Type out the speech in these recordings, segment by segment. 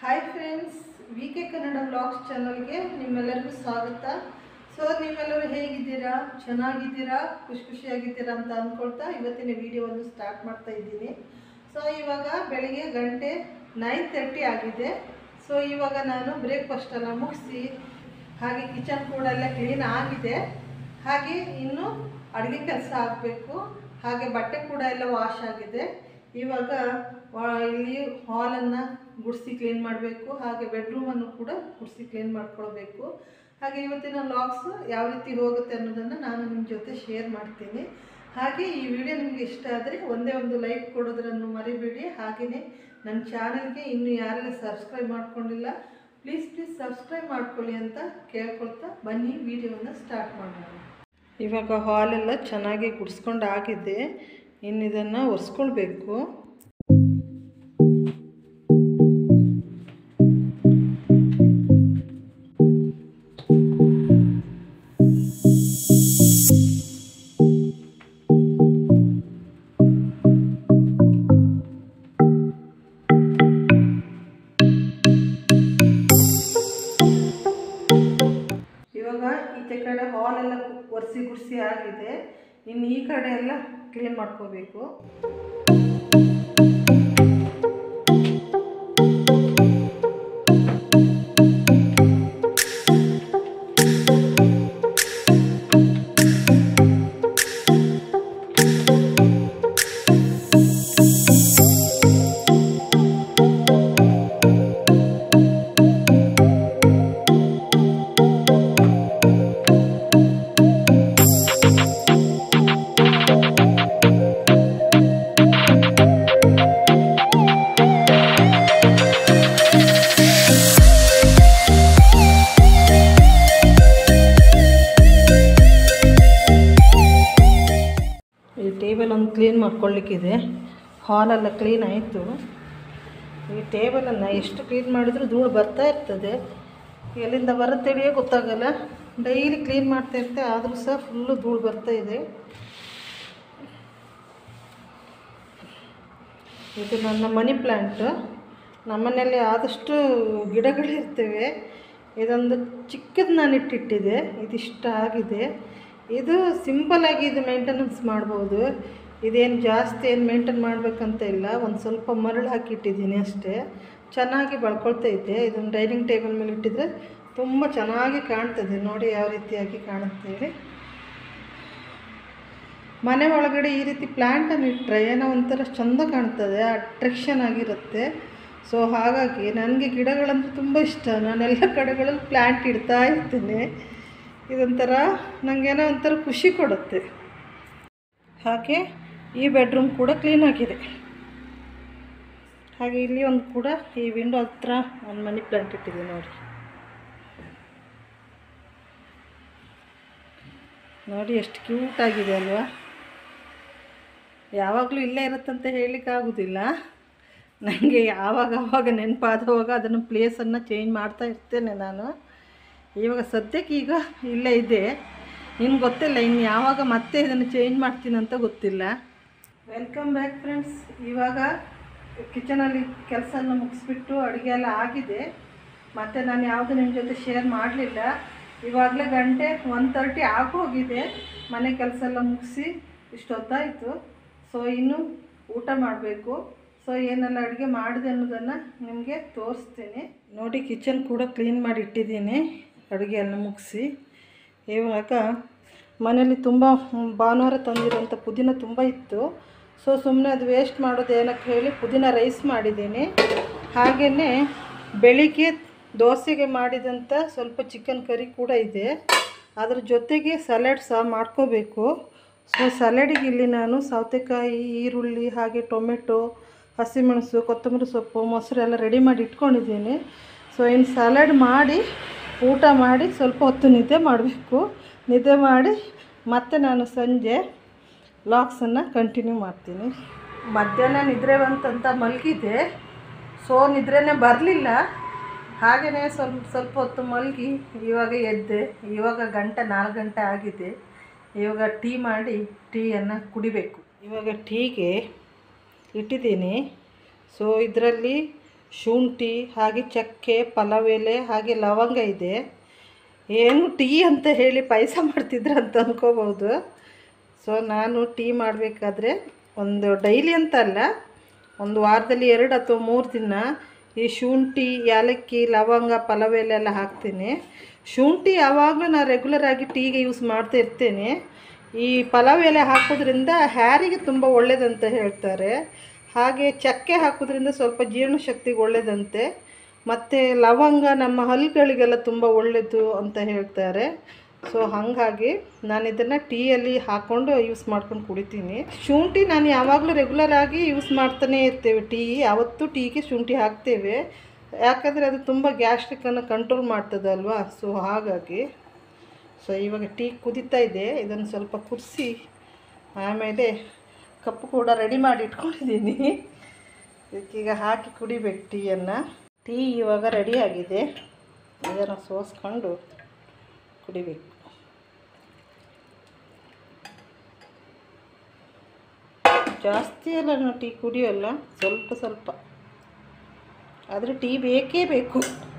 hi friends V K Kannada vlogs ಚಾನಲ್ಗೆ ನಿಮ್ಮೆಲ್ಲರಿಗೂ ಸ್ವಾಗತ ಸೊ ನೀವೆಲ್ಲರೂ ಹೇಗಿದ್ದೀರಾ ಚೆನ್ನಾಗಿದ್ದೀರಾ ಖುಷಿ ಖುಷಿಯಾಗಿದ್ದೀರಾ ಅಂತ ಅಂದ್ಕೊಳ್ತಾ ಇವತ್ತಿನ ವಿಡಿಯೋವನ್ನು ಸ್ಟಾರ್ಟ್ ಮಾಡ್ತಾ ಇದ್ದೀನಿ ಸೊ ಇವಾಗ ಬೆಳಿಗ್ಗೆ ಗಂಟೆ ನೈನ್ ತರ್ಟಿ ಆಗಿದೆ ಸೊ ಇವಾಗ ನಾನು ಬ್ರೇಕ್ಫಾಸ್ಟ್ ಎಲ್ಲ ಮುಗಿಸಿ ಹಾಗೆ ಕಿಚನ್ ಕೂಡ ಎಲ್ಲ ಕ್ಲೀನ್ ಆಗಿದೆ ಹಾಗೆ ಇನ್ನು ಅಡುಗೆ ಕೆಲಸ ಆಗಬೇಕು ಹಾಗೆ ಬಟ್ಟೆ ಕೂಡ ಎಲ್ಲ ವಾಶ್ ಆಗಿದೆ ಇವಾಗ ವಾ- ಇಲ್ಲಿ ಹಾಲನ್ನು ಗುಡಿಸಿ ಕ್ಲೀನ್ ಮಾಡಬೇಕು ಹಾಗೆ ಬೆಡ್ರೂಮನ್ನು ಕೂಡ ಗುಡಿಸಿ ಕ್ಲೀನ್ ಮಾಡ್ಕೊಳ್ಬೇಕು ಹಾಗೆ ಇವತ್ತಿನ ಲಾಗ್ಸ್ ಯಾವ ರೀತಿ ಹೋಗುತ್ತೆ ಅನ್ನೋದನ್ನು ನಾನು ನಿಮ್ಮ ಜೊತೆ ಶೇರ್ ಮಾಡ್ತೀನಿ ಹಾಗೆ ಈ ವಿಡಿಯೋ ನಿಮಗೆ ಇಷ್ಟ ಆದರೆ ಒಂದೇ ಒಂದು ಲೈಕ್ ಕೊಡೋದ್ರನ್ನು ಮರಿಬೇಡಿ ಹಾಗೆಯೇ ನನ್ನ ಚಾನಲ್ಗೆ ಇನ್ನೂ ಯಾರೆಲ್ಲ ಸಬ್ಸ್ಕ್ರೈಬ್ ಮಾಡ್ಕೊಂಡಿಲ್ಲ ಪ್ಲೀಸ್ ಪ್ಲೀಸ್ ಸಬ್ಸ್ಕ್ರೈಬ್ ಮಾಡ್ಕೊಳ್ಳಿ ಅಂತ ಕೇಳ್ಕೊಳ್ತಾ ಬನ್ನಿ ವಿಡಿಯೋನ ಸ್ಟಾರ್ಟ್ ಮಾಡೋಣ ಇವಾಗ ಹಾಲೆಲ್ಲ ಚೆನ್ನಾಗಿ ಗುಡಿಸ್ಕೊಂಡು ಆಗಿದೆ ಇನ್ನು ಇದನ್ನು ಒರೆಸ್ಕೊಳ್ಬೇಕು ಇವಾಗ ಈಚೆ ಕಡೆ ಹಾಲೆಲ್ಲ ಒರೆಸಿ ಗುಡಿಸಿ ಆಗಿದೆ ಇನ್ನು ಈ ಕಡೆ ಎಲ್ಲ ಕ್ಲೀನ್ ಮಾಡ್ಕೋಬೇಕು ಈ ಟೇಬಲ್ ಒಂದು ಕ್ಲೀನ್ ಮಾಡ್ಕೊಳ್ಳಿಕ್ಕಿದೆ ಹಾಲೆಲ್ಲ ಕ್ಲೀನ್ ಆಯಿತು ಈ ಟೇಬಲನ್ನು ಎಷ್ಟು ಕ್ಲೀನ್ ಮಾಡಿದರೂ ಧೂಳು ಬರ್ತಾ ಇರ್ತದೆ ಎಲ್ಲಿಂದ ಬರುತ್ತೇಳಿಯೇ ಗೊತ್ತಾಗಲ್ಲ ಡೈಲಿ ಕ್ಲೀನ್ ಮಾಡ್ತಾ ಇರ್ತೆ ಆದರೂ ಸಹ ಫುಲ್ಲು ಧೂಳು ಬರ್ತಾ ಇದೆ ಇದು ನನ್ನ ಮನಿ ಪ್ಲ್ಯಾಂಟ್ ನಮ್ಮನೆಯಲ್ಲಿ ಆದಷ್ಟು ಗಿಡಗಳಿರ್ತವೆ ಇದೊಂದು ಚಿಕ್ಕದು ನಾನು ಇಟ್ಟಿಟ್ಟಿದೆ ಇದಿಷ್ಟ ಆಗಿದೆ ಇದು ಸಿಂಪಲಾಗಿ ಇದು ಮೇಂಟೆನೆನ್ಸ್ ಮಾಡ್ಬೋದು ಇದೇನು ಜಾಸ್ತಿ ಏನು ಮೇಂಟೈನ್ ಮಾಡಬೇಕಂತ ಇಲ್ಲ ಒಂದು ಸ್ವಲ್ಪ ಮರಳು ಹಾಕಿಟ್ಟಿದ್ದೀನಿ ಅಷ್ಟೇ ಚೆನ್ನಾಗಿ ಬಳ್ಕೊಳ್ತೈತೆ ಇದನ್ನು ಡೈನಿಂಗ್ ಟೇಬಲ್ ಮೇಲೆ ಇಟ್ಟಿದ್ರೆ ತುಂಬ ಚೆನ್ನಾಗಿ ಕಾಣ್ತದೆ ನೋಡಿ ಯಾವ ರೀತಿಯಾಗಿ ಕಾಣುತ್ತೆ ಹೇಳಿ ಮನೆ ಒಳಗಡೆ ಈ ರೀತಿ ಪ್ಲ್ಯಾಂಟನ್ನು ಇಟ್ಟರೆ ಏನೋ ಒಂಥರ ಚೆಂದ ಕಾಣ್ತದೆ ಅಟ್ರಾಕ್ಷನ್ ಆಗಿರುತ್ತೆ ಸೊ ಹಾಗಾಗಿ ನನಗೆ ಗಿಡಗಳಂದ್ರೆ ತುಂಬ ಇಷ್ಟ ನಾನೆಲ್ಲ ಕಡೆಗಳಲ್ಲಿ ಪ್ಲ್ಯಾಂಟ್ ಇಡ್ತಾ ಇರ್ತೀನಿ ಇದೊಂಥರ ನನಗೇನೋ ಒಂಥರ ಖುಷಿ ಕೊಡುತ್ತೆ ಹಾಗೆ ಈ ಬೆಡ್ರೂಮ್ ಕೂಡ ಕ್ಲೀನ್ ಆಗಿದೆ ಹಾಗೆ ಇಲ್ಲಿ ಒಂದು ಕೂಡ ಈ ವಿಂಡೋ ಹತ್ರ ಒಂದು ಮನಿ ಪ್ಲ್ಯಾಂಟ್ ಇಟ್ಟಿದೆ ನೋಡಿ ನೋಡಿ ಎಷ್ಟು ಕ್ಯೂಟ್ ಆಗಿದೆ ಅಲ್ವಾ ಯಾವಾಗಲೂ ಇಲ್ಲೇ ಇರುತ್ತಂತ ಹೇಳಲಿಕ್ಕಾಗೋದಿಲ್ಲ ನನಗೆ ಯಾವಾಗ ಆವಾಗ ನೆನಪಾದವಾಗ ಅದನ್ನು ಪ್ಲೇಸನ್ನು ಚೇಂಜ್ ಮಾಡ್ತಾ ಇರ್ತೇನೆ ನಾನು ಇವಾಗ ಸದ್ಯಕ್ಕೆ ಈಗ ಇಲ್ಲೇ ಇದೆ ಇನ್ನು ಗೊತ್ತಿಲ್ಲ ಇನ್ನು ಯಾವಾಗ ಮತ್ತೆ ಇದನ್ನು ಚೇಂಜ್ ಮಾಡ್ತೀನಿ ಅಂತ ಗೊತ್ತಿಲ್ಲ ವೆಲ್ಕಮ್ ಬ್ಯಾಕ್ ಫ್ರೆಂಡ್ಸ್ ಇವಾಗ ಕಿಚನಲ್ಲಿ ಕೆಲಸನ ಮುಗಿಸ್ಬಿಟ್ಟು ಅಡುಗೆ ಎಲ್ಲ ಆಗಿದೆ ಮತ್ತು ನಾನು ಯಾವುದು ನಿಮ್ಮ ಜೊತೆ ಶೇರ್ ಮಾಡಲಿಲ್ಲ ಇವಾಗಲೇ ಗಂಟೆ ಒನ್ ತರ್ಟಿ ಆಗೋಗಿದೆ ಮನೆ ಕೆಲಸ ಎಲ್ಲ ಮುಗಿಸಿ ಇಷ್ಟೊತ್ತಾಯಿತು ಸೊ ಇನ್ನು ಊಟ ಮಾಡಬೇಕು ಸೊ ಏನೆಲ್ಲ ಅಡುಗೆ ಮಾಡಿದೆ ಅನ್ನೋದನ್ನು ನಿಮಗೆ ತೋರಿಸ್ತೀನಿ ನೋಡಿ ಕಿಚನ್ ಕೂಡ ಕ್ಲೀನ್ ಮಾಡಿ ಇಟ್ಟಿದ್ದೀನಿ ಅಡುಗೆ ಎಲ್ಲ ಮುಗಿಸಿ ಇವಾಗ ಮನೇಲಿ ತುಂಬ ಭಾನುವಾರ ತಂದಿರೋಂಥ ಪುದೀನ ತುಂಬ ಇತ್ತು ಸೊ ಸುಮ್ಮನೆ ಅದು ವೇಸ್ಟ್ ಮಾಡೋದು ಏನಕ್ಕೆ ಹೇಳಿ ಪುದೀನ ರೈಸ್ ಮಾಡಿದ್ದೀನಿ ಹಾಗೆಯೇ ಬೆಳಿಗ್ಗೆ ದೋಸೆಗೆ ಮಾಡಿದಂಥ ಸ್ವಲ್ಪ ಚಿಕನ್ ಕರಿ ಕೂಡ ಇದೆ ಅದ್ರ ಜೊತೆಗೆ ಸಲಾಡ್ ಸಹ ಮಾಡ್ಕೋಬೇಕು ಸೊ ಸಲಾಡಿಗೆ ಇಲ್ಲಿ ನಾನು ಸೌತೆಕಾಯಿ ಈರುಳ್ಳಿ ಹಾಗೆ ಟೊಮೆಟೊ ಹಸಿಮೆಣಸು ಕೊತ್ತಂಬರಿ ಸೊಪ್ಪು ಮೊಸರು ಎಲ್ಲ ರೆಡಿ ಮಾಡಿ ಇಟ್ಕೊಂಡಿದ್ದೀನಿ ಸೊ ಇನ್ನು ಸಲಾಡ್ ಮಾಡಿ ಊಟ ಮಾಡಿ ಸ್ವಲ್ಪ ಹೊತ್ತು ನಿದ್ದೆ ಮಾಡಬೇಕು ನಿದ್ದೆ ಮಾಡಿ ಮತ್ತೆ ನಾನು ಸಂಜೆ ಲಾಕ್ಸನ್ನು ಕಂಟಿನ್ಯೂ ಮಾಡ್ತೀನಿ ಮಧ್ಯಾಹ್ನ ನಿದ್ರೆ ಬಂತಂತ ಮಲಗಿದೆ ಸೊ ನಿದ್ರೆನೇ ಬರಲಿಲ್ಲ ಹಾಗೆಯೇ ಸ್ವಲ್ಪ ಸ್ವಲ್ಪ ಹೊತ್ತು ಮಲಗಿ ಇವಾಗ ಎದ್ದೆ ಇವಾಗ ಗಂಟೆ ನಾಲ್ಕು ಗಂಟೆ ಆಗಿದೆ ಇವಾಗ ಟೀ ಮಾಡಿ ಟೀಯನ್ನು ಕುಡಿಬೇಕು ಇವಾಗ ಟೀಗೆ ಇಟ್ಟಿದ್ದೀನಿ ಸೊ ಇದರಲ್ಲಿ ಶುಂಠಿ ಹಾಗೆ ಚಕ್ಕೆ ಪಲಾವ್ ಎಲೆ ಹಾಗೆ ಲವಂಗ ಇದೆ ಏನು ಟೀ ಅಂತ ಹೇಳಿ ಪಾಯಸ ಮಾಡ್ತಿದ್ರು ಅಂತ ಅನ್ಕೋಬೋದು ಸೊ ನಾನು ಟೀ ಮಾಡಬೇಕಾದ್ರೆ ಒಂದು ಡೈಲಿ ಅಂತ ಅಲ್ಲ ಒಂದು ವಾರದಲ್ಲಿ ಎರಡು ಅಥವಾ ಮೂರು ದಿನ ಈ ಶುಂಠಿ ಯಾಲಕ್ಕಿ ಲವಂಗ ಪಲಾವ್ ಎಲೆ ಎಲ್ಲ ಹಾಕ್ತೀನಿ ಶುಂಠಿ ಯಾವಾಗಲೂ ನಾನು ರೆಗ್ಯುಲರ್ ಆಗಿ ಟೀಗೆ ಯೂಸ್ ಮಾಡ್ತಾ ಇರ್ತೇನೆ ಈ ಪಲಾವ್ ಎಲೆ ಹಾಕೋದ್ರಿಂದ ಹ್ಯಾರಿಗೆ ತುಂಬ ಒಳ್ಳೆಯದಂತ ಹೇಳ್ತಾರೆ ಹಾಗೆ ಚಕ್ಕೆ ಹಾಕೋದ್ರಿಂದ ಸ್ವಲ್ಪ ಜೀರ್ಣಶಕ್ತಿಗೆ ಒಳ್ಳೆಯದಂತೆ ಮತ್ತು ಲವಂಗ ನಮ್ಮ ಹಲ್ಲುಗಳಿಗೆಲ್ಲ ತುಂಬ ಒಳ್ಳೆಯದು ಅಂತ ಹೇಳ್ತಾರೆ ಸೊ ಹಾಗಾಗಿ ನಾನು ಇದನ್ನು ಟೀಯಲ್ಲಿ ಹಾಕ್ಕೊಂಡು ಯೂಸ್ ಮಾಡ್ಕೊಂಡು ಕುಡಿತೀನಿ ಶುಂಠಿ ನಾನು ಯಾವಾಗಲೂ ರೆಗ್ಯುಲರ್ ಆಗಿ ಯೂಸ್ ಮಾಡ್ತಾನೆ ಇರ್ತೇವೆ ಟೀ ಯಾವತ್ತೂ ಟೀಗೆ ಶುಂಠಿ ಹಾಕ್ತೇವೆ ಯಾಕಂದರೆ ಅದು ತುಂಬ ಗ್ಯಾಸ್ಟ್ರಿಕ್ಕನ್ನು ಕಂಟ್ರೋಲ್ ಮಾಡ್ತದಲ್ವಾ ಸೊ ಹಾಗಾಗಿ ಸೊ ಇವಾಗ ಟೀ ಕುದೀತಾ ಇದೆ ಇದನ್ನು ಸ್ವಲ್ಪ ಕುದಿಸಿ ಆಮೇಲೆ ಕಪ್ಪು ಕೂಡ ರೆಡಿ ಮಾಡಿ ಇಟ್ಕೊಂಡಿದ್ದೀನಿ ಇದಕ್ಕೀಗ ಹಾಕಿ ಕುಡಿಬೇಕು ಟೀಯನ್ನು ಟೀ ಇವಾಗ ರೆಡಿ ಆಗಿದೆ ಇದನ್ನು ಸೋಸ್ಕೊಂಡು ಕುಡಿಬೇಕು ಜಾಸ್ತಿ ಎಲ್ಲ ನಾನು ಟೀ ಕುಡಿಯೋಲ್ಲ ಸ್ವಲ್ಪ ಸ್ವಲ್ಪ ಆದರೆ ಟೀ ಬೇಕೇ ಬೇಕು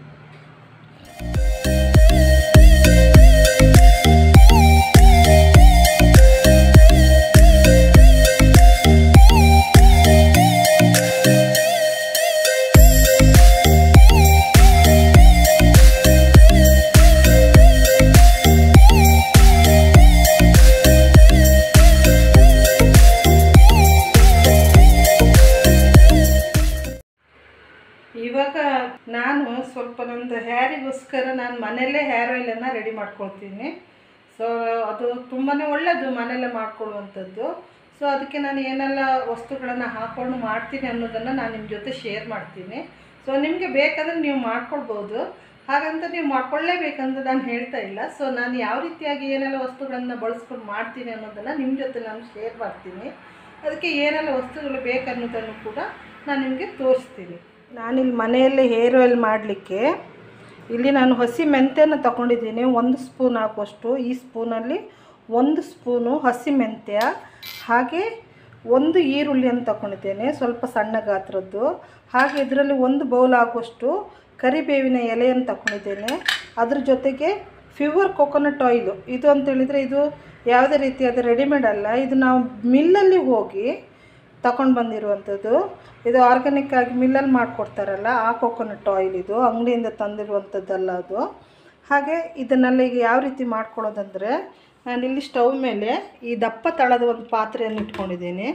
ಇವಾಗ ನಾನು ಸ್ವಲ್ಪ ನಂದು ಹೇರಿಗೋಸ್ಕರ ನಾನು ಮನೆಯಲ್ಲೇ ಹೇರ್ ಆಯಿಲನ್ನು ರೆಡಿ ಮಾಡ್ಕೊಳ್ತೀನಿ ಸೊ ಅದು ತುಂಬಾ ಒಳ್ಳೆಯದು ಮನೆಯಲ್ಲೇ ಮಾಡ್ಕೊಳ್ಳುವಂಥದ್ದು ಸೊ ಅದಕ್ಕೆ ನಾನು ಏನೆಲ್ಲ ವಸ್ತುಗಳನ್ನು ಹಾಕ್ಕೊಂಡು ಮಾಡ್ತೀನಿ ಅನ್ನೋದನ್ನು ನಾನು ನಿಮ್ಮ ಜೊತೆ ಶೇರ್ ಮಾಡ್ತೀನಿ ಸೊ ನಿಮಗೆ ಬೇಕಾದರೆ ನೀವು ಮಾಡ್ಕೊಳ್ಬೋದು ಹಾಗಂತ ನೀವು ಮಾಡ್ಕೊಳ್ಳೇಬೇಕಂತ ನಾನು ಹೇಳ್ತಾ ಇಲ್ಲ ಸೊ ನಾನು ಯಾವ ರೀತಿಯಾಗಿ ಏನೆಲ್ಲ ವಸ್ತುಗಳನ್ನು ಬಳಸ್ಕೊಂಡು ಮಾಡ್ತೀನಿ ಅನ್ನೋದನ್ನು ನಿಮ್ಮ ಜೊತೆ ನಾನು ಶೇರ್ ಮಾಡ್ತೀನಿ ಅದಕ್ಕೆ ಏನೆಲ್ಲ ವಸ್ತುಗಳು ಬೇಕನ್ನೋದನ್ನು ಕೂಡ ನಾನು ನಿಮಗೆ ತೋರಿಸ್ತೀನಿ ನಾನಿಲ್ಲಿ ಮನೆಯಲ್ಲಿ ಹೇರ್ ಆಯಿಲ್ ಮಾಡಲಿಕ್ಕೆ ಇಲ್ಲಿ ನಾನು ಹಸಿ ಮೆಂತ್ಯನ ತಗೊಂಡಿದ್ದೀನಿ ಒಂದು ಸ್ಪೂನ್ ಹಾಕುವಷ್ಟು ಈ ಸ್ಪೂನಲ್ಲಿ ಒಂದು ಸ್ಪೂನು ಹಸಿ ಮೆಂತ್ಯ ಹಾಗೆ ಒಂದು ಈರುಳ್ಳಿಯನ್ನು ತಗೊಂಡಿದ್ದೇನೆ ಸ್ವಲ್ಪ ಸಣ್ಣ ಗಾತ್ರದ್ದು ಹಾಗೆ ಇದರಲ್ಲಿ ಒಂದು ಬೌಲ್ ಆಗುವಷ್ಟು ಕರಿಬೇವಿನ ಎಲೆಯನ್ನು ತಗೊಂಡಿದ್ದೇನೆ ಅದ್ರ ಜೊತೆಗೆ ಫ್ಯೂವರ್ ಕೊಕೊನಟ್ ಆಯಿಲು ಇದು ಅಂತ ಹೇಳಿದರೆ ಇದು ಯಾವುದೇ ರೀತಿಯಾದ ರೆಡಿಮೇಡ್ ಅಲ್ಲ ಇದು ನಾವು ಮಿಲ್ಲಲ್ಲಿ ಹೋಗಿ ತಗೊಂಡು ಬಂದಿರುವಂಥದ್ದು ಇದು ಆರ್ಗ್ಯಾನಿಕ್ ಆಗಿ ಮಿಲ್ಲಲ್ಲಿ ಮಾಡಿಕೊಡ್ತಾರಲ್ಲ ಆ ಕೊಕೊನಟ್ ಆಯಿಲ್ ಇದು ಅಂಗಡಿಯಿಂದ ತಂದಿರುವಂಥದ್ದಲ್ಲ ಅದು ಹಾಗೆ ಇದನ್ನೆಲ್ಲ ಈಗ ಯಾವ ರೀತಿ ಮಾಡ್ಕೊಳ್ಳೋದಂದರೆ ನಾನಿಲ್ಲಿ ಸ್ಟವ್ ಮೇಲೆ ಈ ದಪ್ಪ ತಳದ ಒಂದು ಪಾತ್ರೆಯನ್ನು ಇಟ್ಕೊಂಡಿದ್ದೀನಿ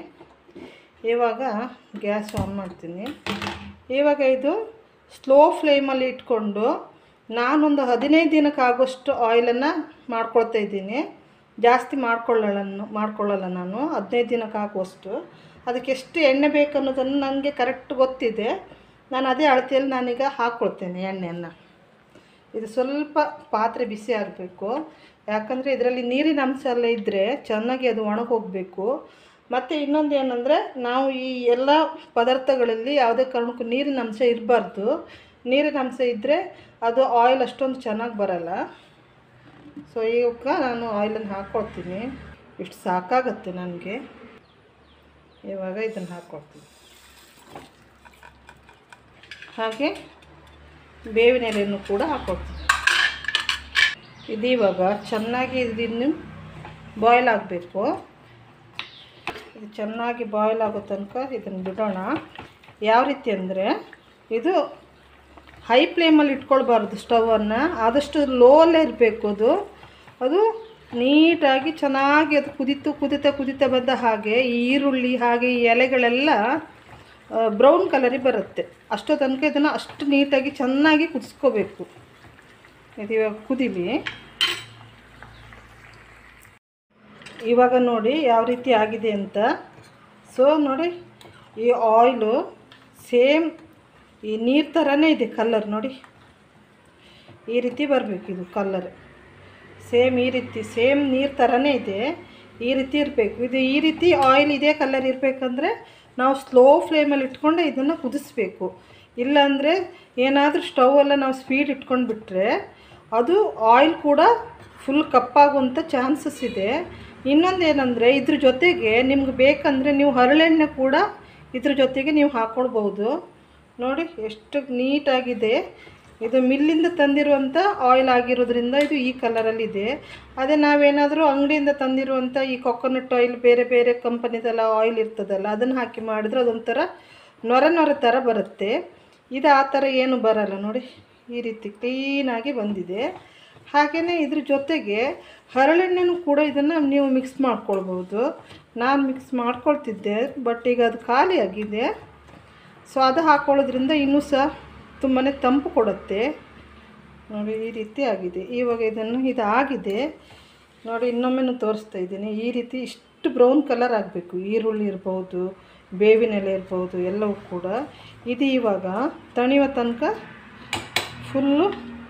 ಇವಾಗ ಗ್ಯಾಸ್ ಆನ್ ಮಾಡ್ತೀನಿ ಇವಾಗ ಇದು ಸ್ಲೋ ಫ್ಲೇಮಲ್ಲಿ ಇಟ್ಕೊಂಡು ನಾನೊಂದು ಹದಿನೈದು ದಿನಕ್ಕಾಗೋಷ್ಟು ಆಯಿಲನ್ನು ಮಾಡ್ಕೊಳ್ತಾ ಇದ್ದೀನಿ ಜಾಸ್ತಿ ಮಾಡ್ಕೊಳ್ಳಲ್ಲ ಮಾಡ್ಕೊಳ್ಳಲ್ಲ ನಾನು ಹದಿನೈದು ದಿನಕ್ಕೆ ಹಾಕುವಷ್ಟು ಅದಕ್ಕೆ ಎಷ್ಟು ಎಣ್ಣೆ ಬೇಕು ಅನ್ನೋದನ್ನು ನನಗೆ ಕರೆಕ್ಟ್ ಗೊತ್ತಿದೆ ನಾನು ಅದೇ ಅಳತೆಯಲ್ಲಿ ನಾನೀಗ ಹಾಕ್ಕೊಳ್ತೇನೆ ಎಣ್ಣೆಯನ್ನು ಇದು ಸ್ವಲ್ಪ ಪಾತ್ರೆ ಬಿಸಿ ಆಗಬೇಕು ಯಾಕಂದರೆ ಇದರಲ್ಲಿ ನೀರಿನ ಅಂಶ ಎಲ್ಲ ಇದ್ದರೆ ಚೆನ್ನಾಗಿ ಅದು ಒಣಗೋಗಬೇಕು ಮತ್ತು ಇನ್ನೊಂದು ಏನಂದರೆ ನಾವು ಈ ಎಲ್ಲ ಪದಾರ್ಥಗಳಲ್ಲಿ ಯಾವುದೇ ಕಾರಣಕ್ಕೂ ನೀರಿನ ಅಂಶ ಇರಬಾರ್ದು ನೀರಿನ ಅಂಶ ಇದ್ದರೆ ಅದು ಆಯಿಲ್ ಅಷ್ಟೊಂದು ಚೆನ್ನಾಗಿ ಬರಲ್ಲ ಸೊ ಈಗ ನಾನು ಆಯಿಲನ್ನು ಹಾಕ್ಕೊಳ್ತೀನಿ ಇಷ್ಟು ಸಾಕಾಗತ್ತೆ ನನಗೆ ಇವಾಗ ಇದನ್ನು ಹಾಕ್ಕೊಳ್ತೀನಿ ಹಾಗೆ ಬೇವಿನ ಎಲೆಯನ್ನು ಕೂಡ ಹಾಕ್ಕೊಳ್ತೀನಿ ಇದು ಇವಾಗ ಚೆನ್ನಾಗಿ ಇದನ್ನು ಬಾಯ್ಲ್ ಆಗಬೇಕು ಇದು ಚೆನ್ನಾಗಿ ಬಾಯ್ಲ್ ಆಗೋ ತನಕ ಇದನ್ನು ಬಿಡೋಣ ಯಾವ ರೀತಿ ಅಂದರೆ ಇದು ಹೈ ಫ್ಲೇಮಲ್ಲಿ ಇಟ್ಕೊಳ್ಬಾರ್ದು ಸ್ಟವನ್ನು ಆದಷ್ಟು ಲೋಲ್ಲೇ ಇರಬೇಕು ಅದು ಅದು ನೀಟಾಗಿ ಚೆನ್ನಾಗಿ ಅದು ಕುದಿತು ಕುದಿತಾ ಕುದಿತಾ ಬಂದ ಹಾಗೆ ಈ ಈರುಳ್ಳಿ ಹಾಗೆ ಈ ಎಲೆಗಳೆಲ್ಲ ಬ್ರೌನ್ ಕಲರಿಗೆ ಬರುತ್ತೆ ಅಷ್ಟೋ ತನಕ ಇದನ್ನು ಅಷ್ಟು ನೀಟಾಗಿ ಚೆನ್ನಾಗಿ ಕುದಿಸ್ಕೋಬೇಕು ಇದು ಇವಾಗ ಕುದೀಲಿ ಇವಾಗ ನೋಡಿ ಯಾವ ರೀತಿ ಆಗಿದೆ ಅಂತ ಸೊ ನೋಡಿ ಈ ಆಯಿಲು ಸೇಮ್ ಈ ನೀರು ಥರನೇ ಇದೆ ಕಲ್ಲರ್ ನೋಡಿ ಈ ರೀತಿ ಬರಬೇಕು ಇದು ಕಲ್ಲರ್ ಸೇಮ್ ಈ ರೀತಿ ಸೇಮ್ ನೀರು ಥರನೇ ಇದೆ ಈ ರೀತಿ ಇರಬೇಕು ಇದು ಈ ರೀತಿ ಆಯಿಲ್ ಇದೇ ಕಲರ್ ಇರಬೇಕಂದ್ರೆ ನಾವು ಸ್ಲೋ ಫ್ಲೇಮಲ್ಲಿ ಇಟ್ಕೊಂಡು ಇದನ್ನು ಕುದಿಸ್ಬೇಕು ಇಲ್ಲಾಂದರೆ ಏನಾದರೂ ಸ್ಟವ್ ಎಲ್ಲ ನಾವು ಸ್ಪೀಡ್ ಇಟ್ಕೊಂಡು ಬಿಟ್ಟರೆ ಅದು ಆಯಿಲ್ ಕೂಡ ಫುಲ್ ಕಪ್ಪಾಗುವಂಥ ಚಾನ್ಸಸ್ ಇದೆ ಇನ್ನೊಂದು ಏನಂದರೆ ಇದ್ರ ಜೊತೆಗೆ ನಿಮ್ಗೆ ಬೇಕಂದರೆ ನೀವು ಹರಳೆಣ್ಣೆ ಕೂಡ ಇದ್ರ ಜೊತೆಗೆ ನೀವು ಹಾಕ್ಕೊಳ್ಬೋದು ನೋಡಿ ಎಷ್ಟು ನೀಟಾಗಿದೆ ಇದು ಮಿಲ್ಲಿಂದ ತಂದಿರುವಂಥ ಆಯಿಲ್ ಆಗಿರೋದ್ರಿಂದ ಇದು ಈ ಕಲರಲ್ಲಿದೆ ಅದೇ ನಾವೇನಾದರೂ ಅಂಗಡಿಯಿಂದ ತಂದಿರುವಂಥ ಈ ಕೊಕೊನಟ್ ಆಯಿಲ್ ಬೇರೆ ಬೇರೆ ಕಂಪನಿದೆಲ್ಲ ಆಯಿಲ್ ಇರ್ತದಲ್ಲ ಅದನ್ನು ಹಾಕಿ ಮಾಡಿದ್ರೆ ಅದೊಂಥರ ನೊರ ನೊರ ಥರ ಬರುತ್ತೆ ಇದು ಆ ಥರ ಏನು ಬರಲ್ಲ ನೋಡಿ ಈ ರೀತಿ ಕ್ಲೀನಾಗಿ ಬಂದಿದೆ ಹಾಗೆಯೇ ಇದ್ರ ಜೊತೆಗೆ ಹರಳೆಣ್ಣೆನೂ ಕೂಡ ಇದನ್ನು ನೀವು ಮಿಕ್ಸ್ ಮಾಡ್ಕೊಳ್ಬೋದು ನಾನು ಮಿಕ್ಸ್ ಮಾಡ್ಕೊಳ್ತಿದ್ದೆ ಬಟ್ ಈಗ ಅದು ಖಾಲಿ ಆಗಿದೆ ಸೊ ಅದು ಹಾಕ್ಕೊಳ್ಳೋದ್ರಿಂದ ಇನ್ನೂ ಸಹ ತುಂಬಾ ತಂಪು ಕೊಡುತ್ತೆ ನೋಡಿ ಈ ರೀತಿ ಆಗಿದೆ ಇವಾಗ ಇದನ್ನು ಇದು ಆಗಿದೆ ನೋಡಿ ಇನ್ನೊಮ್ಮೆನೂ ತೋರಿಸ್ತಾ ಇದ್ದೀನಿ ಈ ರೀತಿ ಇಷ್ಟು ಬ್ರೌನ್ ಕಲರ್ ಆಗಬೇಕು ಈರುಳ್ಳಿ ಇರ್ಬೋದು ಬೇವಿನ ಎಲೆ ಇರ್ಬೋದು ಎಲ್ಲವೂ ಕೂಡ ಇದು ಇವಾಗ ತಣಿಯೋ ತನಕ ಫುಲ್ಲು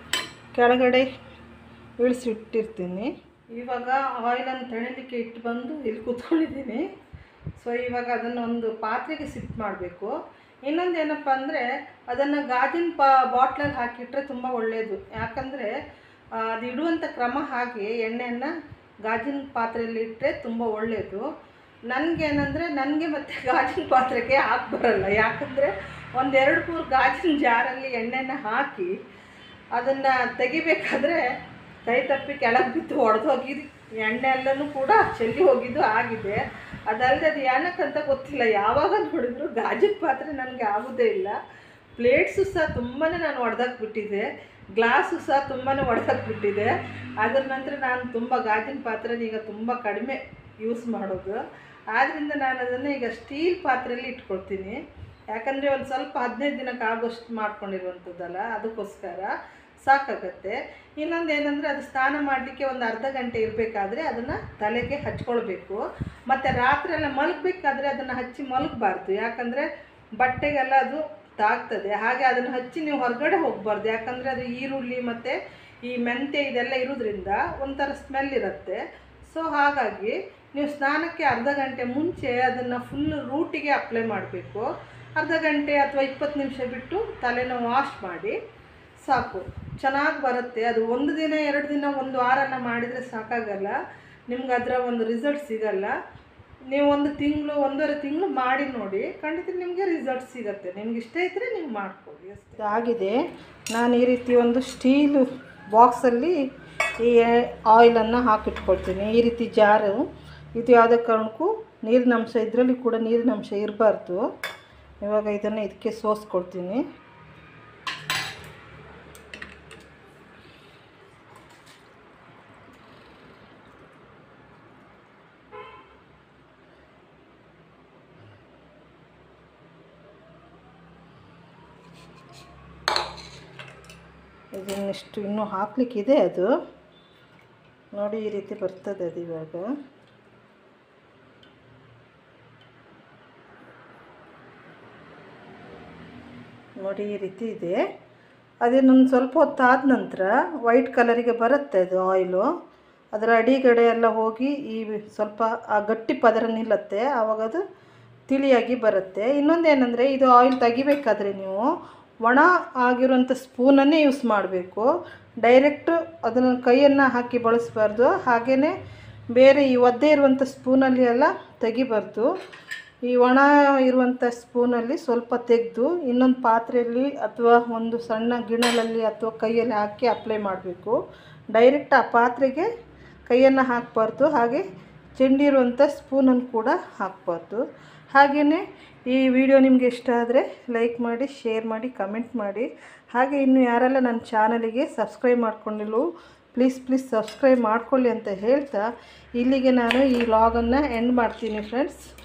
ಕೆಳಗಡೆ ಇಳಿಸಿಟ್ಟಿರ್ತೀನಿ ಇವಾಗ ಆಯಿಲನ್ನು ತಣಿಲಿಕ್ಕೆ ಇಟ್ಟು ಬಂದು ಇಲ್ಲಿ ಕೂತ್ಕೊಂಡಿದ್ದೀನಿ ಸೊ ಇವಾಗ ಅದನ್ನು ಒಂದು ಪಾತ್ರೆಗೆ ಸಿಟ್ ಮಾಡಬೇಕು ಇನ್ನೊಂದು ಏನಪ್ಪ ಅಂದರೆ ಅದನ್ನು ಗಾಜಿನ ಪಾ ಬಾಟ್ಲಲ್ಲಿ ಹಾಕಿಟ್ರೆ ತುಂಬ ಒಳ್ಳೆಯದು ಯಾಕಂದರೆ ಅದು ಇಡುವಂಥ ಕ್ರಮ ಹಾಗೆ ಎಣ್ಣೆಯನ್ನು ಗಾಜಿನ ಪಾತ್ರೆಯಲ್ಲಿ ಇಟ್ಟರೆ ತುಂಬ ಒಳ್ಳೆಯದು ನನಗೇನಂದರೆ ನನಗೆ ಮತ್ತು ಗಾಜಿನ ಪಾತ್ರೆಗೆ ಹಾಕಿ ಬರಲ್ಲ ಯಾಕಂದರೆ ಒಂದೆರಡು ಮೂರು ಗಾಜಿನ ಜಾರಲ್ಲಿ ಎಣ್ಣೆನ ಹಾಕಿ ಅದನ್ನು ತೆಗಿಬೇಕಾದ್ರೆ ಕೈ ತಪ್ಪಿ ಕೆಳಗೆ ಬಿದ್ದು ಒಡೆದೋಗಿ ಎಣ್ಣೆ ಎಲ್ಲನೂ ಕೂಡ ಚೆಲ್ಲಿ ಹೋಗಿದ್ದು ಆಗಿದೆ ಅದಲ್ಲದೆ ಅದು ಏನಕ್ಕಂತ ಗೊತ್ತಿಲ್ಲ ಯಾವಾಗ ನೋಡಿದ್ರು ಗಾಜಿನ ಪಾತ್ರೆ ನನಗೆ ಆಗೋದೇ ಇಲ್ಲ ಪ್ಲೇಟ್ಸು ಸಹ ತುಂಬಾ ನಾನು ಒಡೆದಾಕ್ಬಿಟ್ಟಿದ್ದೆ ಗ್ಲಾಸು ಸಹ ತುಂಬಾ ಒಡೆದಾಕ್ಬಿಟ್ಟಿದೆ ಅದ್ರ ನಂತರ ನಾನು ತುಂಬ ಗಾಜಿನ ಪಾತ್ರೆನ ಈಗ ತುಂಬ ಕಡಿಮೆ ಯೂಸ್ ಮಾಡೋದು ಆದ್ದರಿಂದ ನಾನು ಅದನ್ನು ಈಗ ಸ್ಟೀಲ್ ಪಾತ್ರೆಯಲ್ಲಿ ಇಟ್ಕೊಳ್ತೀನಿ ಯಾಕಂದರೆ ಒಂದು ಸ್ವಲ್ಪ ಹದಿನೈದು ದಿನಕ್ಕೆ ಆಗೋಷ್ಟು ಮಾಡ್ಕೊಂಡಿರುವಂಥದ್ದಲ್ಲ ಅದಕ್ಕೋಸ್ಕರ ಸಾಕಾಗತ್ತೆ ಇನ್ನೊಂದು ಏನಂದರೆ ಅದು ಸ್ನಾನ ಮಾಡಲಿಕ್ಕೆ ಒಂದು ಅರ್ಧ ಗಂಟೆ ಇರಬೇಕಾದ್ರೆ ಅದನ್ನು ತಲೆಗೆ ಹಚ್ಕೊಳ್ಬೇಕು ಮತ್ತು ರಾತ್ರಿ ಎಲ್ಲ ಮಲಗಬೇಕಾದ್ರೆ ಅದನ್ನು ಹಚ್ಚಿ ಮಲಗಬಾರ್ದು ಯಾಕಂದರೆ ಬಟ್ಟೆಗೆಲ್ಲ ಅದು ತಾಗ್ತದೆ ಹಾಗೆ ಅದನ್ನು ಹಚ್ಚಿ ನೀವು ಹೊರಗಡೆ ಹೋಗಬಾರ್ದು ಯಾಕಂದರೆ ಅದು ಈರುಳ್ಳಿ ಮತ್ತು ಈ ಮೆಂತ್ಯ ಇದೆಲ್ಲ ಇರೋದ್ರಿಂದ ಒಂಥರ ಸ್ಮೆಲ್ ಇರುತ್ತೆ ಸೊ ಹಾಗಾಗಿ ನೀವು ಸ್ನಾನಕ್ಕೆ ಅರ್ಧ ಗಂಟೆ ಮುಂಚೆ ಅದನ್ನು ಫುಲ್ ರೂಟಿಗೆ ಅಪ್ಲೈ ಮಾಡಬೇಕು ಅರ್ಧ ಗಂಟೆ ಅಥವಾ ಇಪ್ಪತ್ತು ನಿಮಿಷ ಬಿಟ್ಟು ತಲೆನ ವಾಶ್ ಮಾಡಿ ಸಾಕು ಚೆನ್ನಾಗಿ ಬರುತ್ತೆ ಅದು ಒಂದು ದಿನ ಎರಡು ದಿನ ಒಂದು ವಾರನ ಮಾಡಿದರೆ ಸಾಕಾಗಲ್ಲ ನಿಮ್ಗೆ ಅದರ ಒಂದು ರಿಸಲ್ಟ್ ಸಿಗಲ್ಲ ನೀವು ಒಂದು ತಿಂಗಳು ಒಂದೂವರೆ ತಿಂಗಳು ಮಾಡಿ ನೋಡಿ ಖಂಡಿತ ನಿಮಗೆ ರಿಸಲ್ಟ್ ಸಿಗುತ್ತೆ ನಿಮ್ಗೆ ಇಷ್ಟ ಇದ್ದರೆ ನೀವು ಮಾಡ್ಕೊಳ್ಳಿ ಅಷ್ಟೇ ಆಗಿದೆ ನಾನು ಈ ರೀತಿ ಒಂದು ಸ್ಟೀಲು ಬಾಕ್ಸಲ್ಲಿ ಈ ಆಯಿಲನ್ನು ಹಾಕಿಟ್ಕೊಳ್ತೀನಿ ಈ ರೀತಿ ಜಾರು ಇದು ಯಾವುದೇ ಕಾರಣಕ್ಕೂ ನೀರಿನ ಅಂಶ ಇದರಲ್ಲಿ ಕೂಡ ನೀರಿನ ಅಂಶ ಇರಬಾರ್ದು ಇವಾಗ ಇದನ್ನು ಇದಕ್ಕೆ ಸೋಸ್ಕೊಳ್ತೀನಿ ಇದನ್ನಿಷ್ಟು ಇನ್ನೂ ಹಾಕ್ಲಿಕ್ಕಿದೆ ಅದು ನೋಡಿ ಈ ರೀತಿ ಬರ್ತದೆ ಅದು ಇವಾಗ ನೋಡಿ ಈ ರೀತಿ ಇದೆ ಅದೇನೊಂದು ಸ್ವಲ್ಪ ಹೊತ್ತು ಆದ ನಂತರ ವೈಟ್ ಕಲರಿಗೆ ಬರುತ್ತೆ ಅದು ಆಯಿಲು ಅದರ ಅಡಿಗಡೆ ಎಲ್ಲ ಹೋಗಿ ಈ ಸ್ವಲ್ಪ ಆ ಗಟ್ಟಿ ಪದರ ನಿಲ್ಲತ್ತೆ ಆವಾಗ ಅದು ತಿಳಿಯಾಗಿ ಬರುತ್ತೆ ಇನ್ನೊಂದೇನೆಂದರೆ ಇದು ಆಯಿಲ್ ತೆಗಿಬೇಕಾದ್ರೆ ನೀವು ಒಣ ಆಗಿರುವಂಥ ಸ್ಪೂನನ್ನೇ ಯೂಸ್ ಮಾಡಬೇಕು ಡೈರೆಕ್ಟು ಅದನ್ನು ಕೈಯನ್ನು ಹಾಕಿ ಬಳಸಬಾರ್ದು ಹಾಗೆಯೇ ಬೇರೆ ಈ ಒದ್ದೆ ಇರುವಂಥ ಸ್ಪೂನಲ್ಲಿ ಎಲ್ಲ ತೆಗಿಬಾರ್ದು ಈ ಒಣ ಇರುವಂಥ ಸ್ಪೂನಲ್ಲಿ ಸ್ವಲ್ಪ ತೆಗೆದು ಇನ್ನೊಂದು ಪಾತ್ರೆಯಲ್ಲಿ ಅಥವಾ ಒಂದು ಸಣ್ಣ ಗಿಣಲಲ್ಲಿ ಅಥವಾ ಕೈಯಲ್ಲಿ ಹಾಕಿ ಅಪ್ಲೈ ಮಾಡಬೇಕು ಡೈರೆಕ್ಟ್ ಆ ಪಾತ್ರೆಗೆ ಕೈಯನ್ನು ಹಾಕಬಾರ್ದು ಹಾಗೆ ಚೆಂಡಿರುವಂಥ ಸ್ಪೂನನ್ನು ಕೂಡ ಹಾಕಬಾರ್ದು ಹಾಗೆಯೇ ಈ ವಿಡಿಯೋ ನಿಮಗೆ ಇಷ್ಟ ಆದರೆ ಲೈಕ್ ಮಾಡಿ ಶೇರ್ ಮಾಡಿ ಕಮೆಂಟ್ ಮಾಡಿ ಹಾಗೆ ಇನ್ನು ಯಾರೆಲ್ಲ ನನ್ನ ಚಾನಲಿಗೆ ಸಬ್ಸ್ಕ್ರೈಬ್ ಮಾಡ್ಕೊಂಡಿಲ್ಲವೋ ಪ್ಲೀಸ್ ಪ್ಲೀಸ್ ಸಬ್ಸ್ಕ್ರೈಬ್ ಮಾಡ್ಕೊಳ್ಳಿ ಅಂತ ಹೇಳ್ತಾ ಇಲ್ಲಿಗೆ ನಾನು ಈ ಲಾಗನ್ನು ಎಂಡ್ ಮಾಡ್ತೀನಿ ಫ್ರೆಂಡ್ಸ್